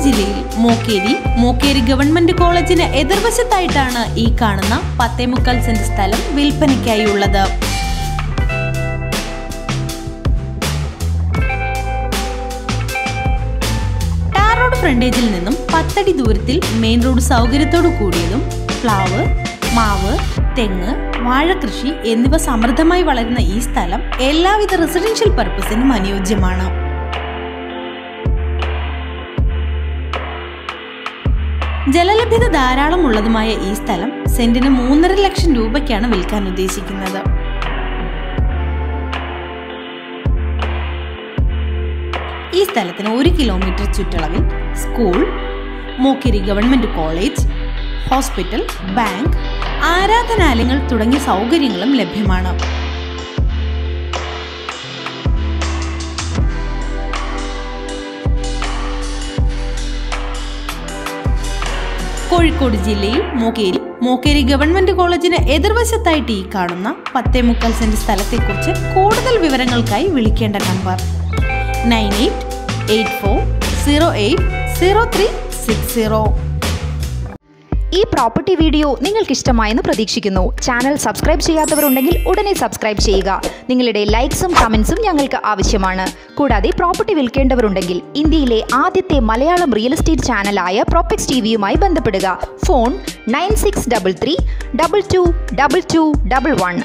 ജില്ലയിൽ മോക്കേരി മോക്കേരി ഗവൺമെന്റ് കോളേജിന് എതിർവശത്തായിട്ടാണ് ഈ കാണുന്ന പത്തേമുക്കാൽ സെന്റ് സ്ഥലം വിൽപ്പനയ്ക്കായി ഉള്ളത് ടാർ റോഡ് ഫ്രണ്ടേജിൽ നിന്നും പത്തടി ദൂരത്തിൽ മെയിൻ റോഡ് സൗകര്യത്തോടു കൂടിയതും പ്ലാവ് മാവ് തെങ്ങ് വാഴകൃഷി എന്നിവ സമൃദ്ധമായി വളരുന്ന ഈ സ്ഥലം എല്ലാവിധ റെസിഡൻഷ്യൽ പർപ്പസിനും അനുയോജ്യമാണ് ജലലഭ്യത ധാരാളം ഉള്ളതുമായ ഈ സ്ഥലം സെന്റിന് മൂന്നര ലക്ഷം രൂപയ്ക്കാണ് വിൽക്കാൻ ഉദ്ദേശിക്കുന്നത് ഈ സ്ഥലത്തിന് ഒരു കിലോമീറ്റർ ചുറ്റളവിൽ സ്കൂൾ മൂക്കിരി ഗവൺമെന്റ് കോളേജ് ഹോസ്പിറ്റൽ ബാങ്ക് ആരാധനാലയങ്ങൾ തുടങ്ങിയ സൗകര്യങ്ങളും ലഭ്യമാണ് കോഴിക്കോട് ജില്ലയിൽ മോക്കേരി മോക്കേരി ഗവൺമെന്റ് കോളേജിന് എതിർവശത്തായിട്ട് ഈ കാണുന്ന പത്തേ മുക്കാൽ സെന്റ് സ്ഥലത്തെക്കുറിച്ച് കൂടുതൽ വിവരങ്ങൾക്കായി വിളിക്കേണ്ട number nine eight eight four zero eight zero three six zero ഈ പ്രോപ്പർട്ടി വീഡിയോ നിങ്ങൾക്ക് ഇഷ്ടമായെന്ന് പ്രതീക്ഷിക്കുന്നു ചാനൽ സബ്സ്ക്രൈബ് ചെയ്യാത്തവരുണ്ടെങ്കിൽ ഉടനെ സബ്സ്ക്രൈബ് ചെയ്യുക നിങ്ങളുടെ ലൈക്സും കമൻസും ഞങ്ങൾക്ക് ആവശ്യമാണ് കൂടാതെ പ്രോപ്പർട്ടി വിൽക്കേണ്ടവരുണ്ടെങ്കിൽ ഇന്ത്യയിലെ ആദ്യത്തെ മലയാളം റിയൽ എസ്റ്റേറ്റ് ചാനലായ പ്രോപ്പക്സ് ടി വിയുമായി ബന്ധപ്പെടുക phone nine six double three double two double two double one